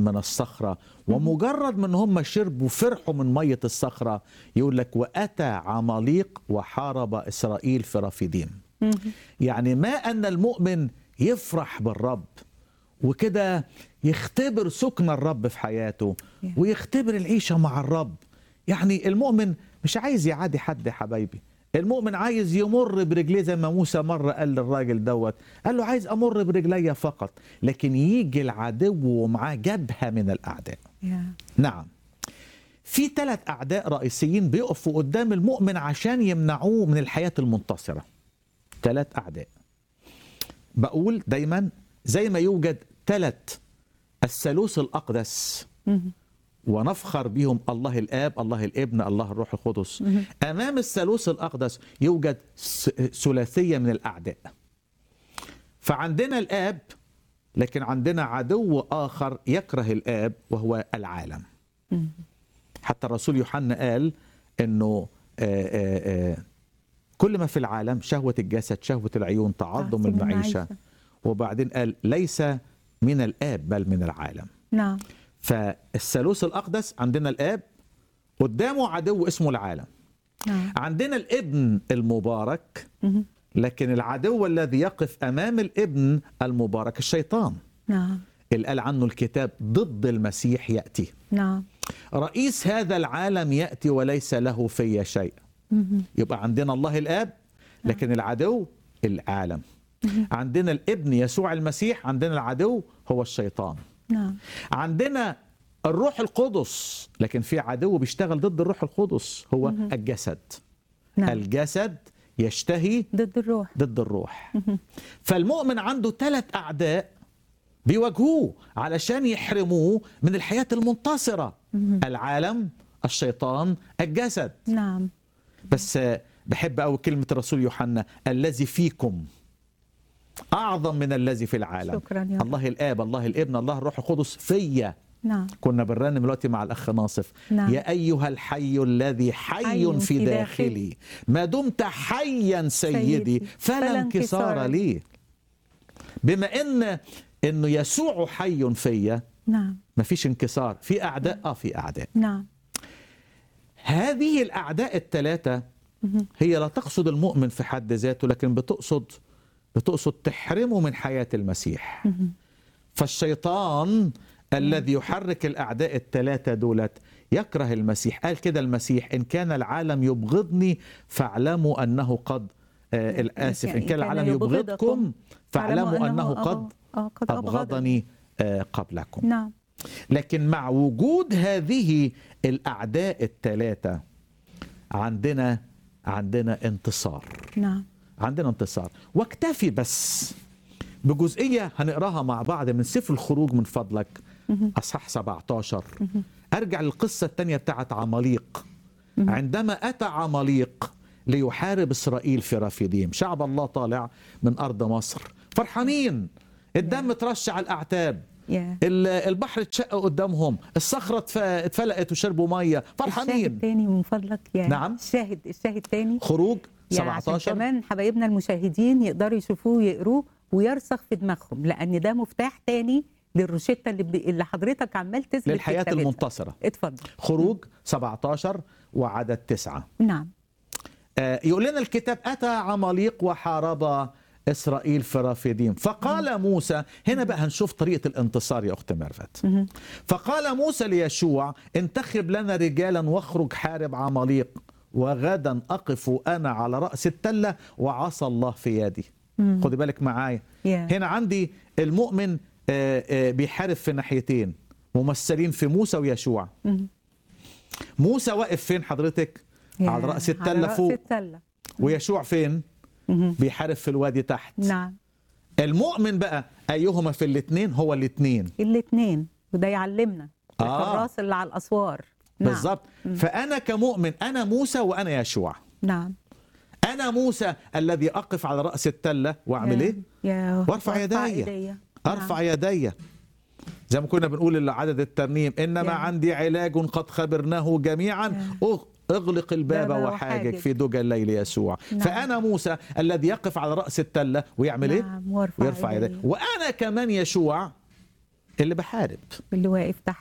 من الصخرة ومجرد من هم شربوا فرحوا من مية الصخرة يقول لك وأتى عماليق وحارب إسرائيل في رافدين يعني ما أن المؤمن يفرح بالرب وكده يختبر سكن الرب في حياته Yeah. ويختبر العيشة مع الرب يعني المؤمن مش عايز يعادي حد يا حبايبي المؤمن عايز يمر برجليه زي ما موسى مرة قال للراجل دوت قال له عايز أمر برجليا فقط لكن يجي العدو ومعاه جبهة من الأعداء يا نعم في ثلاث أعداء رئيسيين بيقفوا قدام المؤمن عشان يمنعوه من الحياة المنتصرة ثلاث أعداء بقول دايما زي ما يوجد ثلاث الثالوث الأقدس ونفخر بهم الله الآب الله الابن الله الروح القدس أمام الثالوث الأقدس يوجد س- ثلاثية من الأعداء فعندنا الآب لكن عندنا عدو آخر يكره الآب وهو العالم حتى الرسول يوحنا قال انه آه، آه، آه، كل ما في العالم شهوة الجسد شهوة العيون تعظم تعظم المعيشة المعيشة. وبعدين قال ليس من الآب بل من العالم نعم فالثالوث الأقدس عندنا الآب قدامه عدو اسمه العالم نعم عندنا الابن المبارك لكن العدو الذي يقف أمام الابن المبارك الشيطان نعم اللي قال عنه الكتاب ضد المسيح يأتي نعم رئيس هذا العالم يأتي وليس له في شيء يبقى عندنا الله الآب لكن العدو العالم عندنا الابن يسوع المسيح عندنا العدو هو الشيطان نعم عندنا الروح القدس لكن في عدو بيشتغل ضد الروح القدس هو الجسد نعم الجسد يشتهي ضد الروح ضد الروح فالمؤمن عنده ثلاث أعداء بيواجهوه علشان يحرموه من الحياة المنتصرة العالم الشيطان الجسد نعم بس آه، بحب أوي كلمة الرسول يوحنا الذي فيكم أعظم من الذي في العالم شكرا يا رب. الله الآب الله الابن الله الروح القدس فيا نعم كنا بنرنم دلوقتي مع الأخ ناصف نعم. يا أيها الحي الذي حي, حي في في داخلي داخلي. ما دمت حيا سيدي سيدي، فلا فلا انكسار انكسار لي بما ان انه يسوع حي فيا نعم مفيش انكسار في اعداء اه في اعداء نعم هذه الاعداء الثلاثه هي لا تقصد المؤمن في حد ذاته لكن بتقصد بتقصد تحرمه من حياه المسيح فالشيطان الذي يحرك الاعداء الثلاثه دولت يكره المسيح قال كده المسيح ان كان العالم يبغضني فاعلموا انه قد آه الاسف ان كان العالم يبغضكم فاعلموا انه قد آه قد ابغضني آه قبلكم نعم لكن مع وجود هذه الاعداء الثلاثه عندنا عندنا انتصار نعم عندنا انتصار واكتفي بس بجزئيه هنقراها مع بعض من سفر الخروج من فضلك اصحاح 17 ارجع للقصه الثانيه بتاعت عماليق عندما اتى عماليق ليحارب اسرائيل في رافديم شعب الله طالع من ارض مصر فرحانين الدم ترش على الاعتاب يا ال- البحر اتشق قدامهم الصخره اتف- اتفلقت وشربوا ميه الشاهد فرحانين تاني من فضلك يا نعم. الشاهد الشاهد تاني خروج يعني عشان 17 كمان حبايبنا المشاهدين يقدروا يشوفوه ويقروه ويرسخ في دماغهم لان ده مفتاح تاني للروشته اللي, ب... اللي حضرتك عمال تثبت في للحياه كتابتها. المنتصره اتفضل خروج 17 وعدد تسعة نعم آه، يقول لنا الكتاب أتى عماليق وحارب إسرائيل في رافديم فقال موسى هنا بقى هنشوف طريقة الانتصار يا أخت ميرفت فقال موسى ليشوع انتخب لنا رجالا واخرج حارب عماليق وغدا أقف أنا على رأس التلة وعصى الله في يدي خدي بالك معايا يا. هنا عندي المؤمن آه، آه، بيحارب في ناحيتين ممثلين في موسى ويشوع موسى واقف فين حضرتك يا. على رأس على التلة رأس فوق التلة ويشوع فين بيحارب في الوادي تحت نعم المؤمن بقى أيهما في الاثنين هو الاثنين الاثنين وده يعلمنا آه. الحراس اللي على الاسوار نعم. بالظبط فأنا كمؤمن أنا موسى وأنا يشوع نعم أنا موسى الذي أقف على رأس التلة وأعمل يا- إيه يا وارفع يدي. ايديا أرفع يدي زي ما كنا بنقول عدد الترنيم إنما يا. عندي علاج قد خبرناه جميعا أغ- اغلق الباب باب وحاجج وحاجج. في دجى الليل يسوع نعم. فأنا موسى الذي يقف على رأس التلة ويعمل إيه نعم وارفع ويرفع يديه يديه. وانا كمان يشوع اللي بحارب اللي واقف تحت